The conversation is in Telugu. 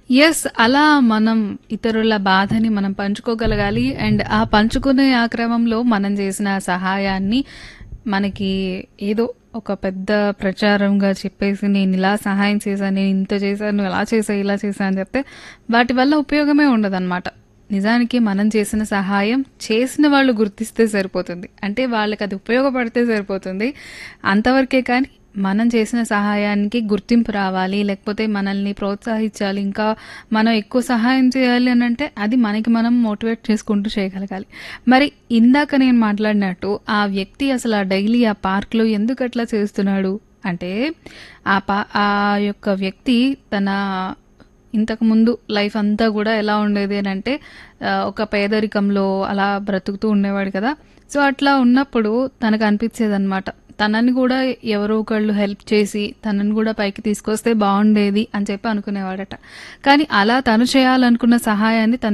యెస్. అలా మనం ఇతరుల బాధని మనం పంచుకోగలగాలి. అండ్ ఆ పంచుకునే ఆ క్రమంలో మనం చేసిన సహాయాన్ని మనకి ఏదో ఒక పెద్ద ప్రచారంగా చెప్పేసి నేనిలా సహాయం చేశాను, నేనింత చేశాను, అలా చేశా, ఇలా చేశా అని చెప్తే వాటి వల్ల ఉపయోగమే ఉండదనమాట. నిజానికి మనం చేసిన సహాయం చేసిన వాళ్ళు గుర్తిస్తే సరిపోతుంది. అంటే వాళ్ళకది ఉపయోగపడితే సరిపోతుంది. అంతవరకే కానీ మనం చేసిన సహాయానికి గుర్తింపు రావాలి, లేకపోతే మనల్ని ప్రోత్సహించాలి, ఇంకా మనం ఎక్కువ సహాయం చేయాలి అనంటే అది మనకి మనం మోటివేట్ చేసుకుంటూ చేయగలగాలి. మరి ఇందాక నేను మాట్లాడినట్టు ఆ వ్యక్తి అసలు ఆ డైలీ ఆ పార్క్‌లో ఎందుకట్లా చేస్తున్నాడు అంటే ఆ పా ఆ యొక్క వ్యక్తి తన ఇంతకుముందు లైఫ్ అంతా గూడా ఎలా ఉండేది అనంటే ఆహ్, ఒక పేదరికంలో అలా బ్రతుకుతూ ఉండేవాడు కదా! సో, అట్లా ఉన్నప్పుడు తనకనిపిచ్చేదనమాట. తనని గూడా ఎవరో ఒకళ్ళు హెల్ప్ చేసి తనని గూడా పైకి తీసుకొస్తే బావుండేది అని చెప్పి అనుకునేవాడట. కానీ అలా తను చేయాలనుకున్న సహాయాన్ని తను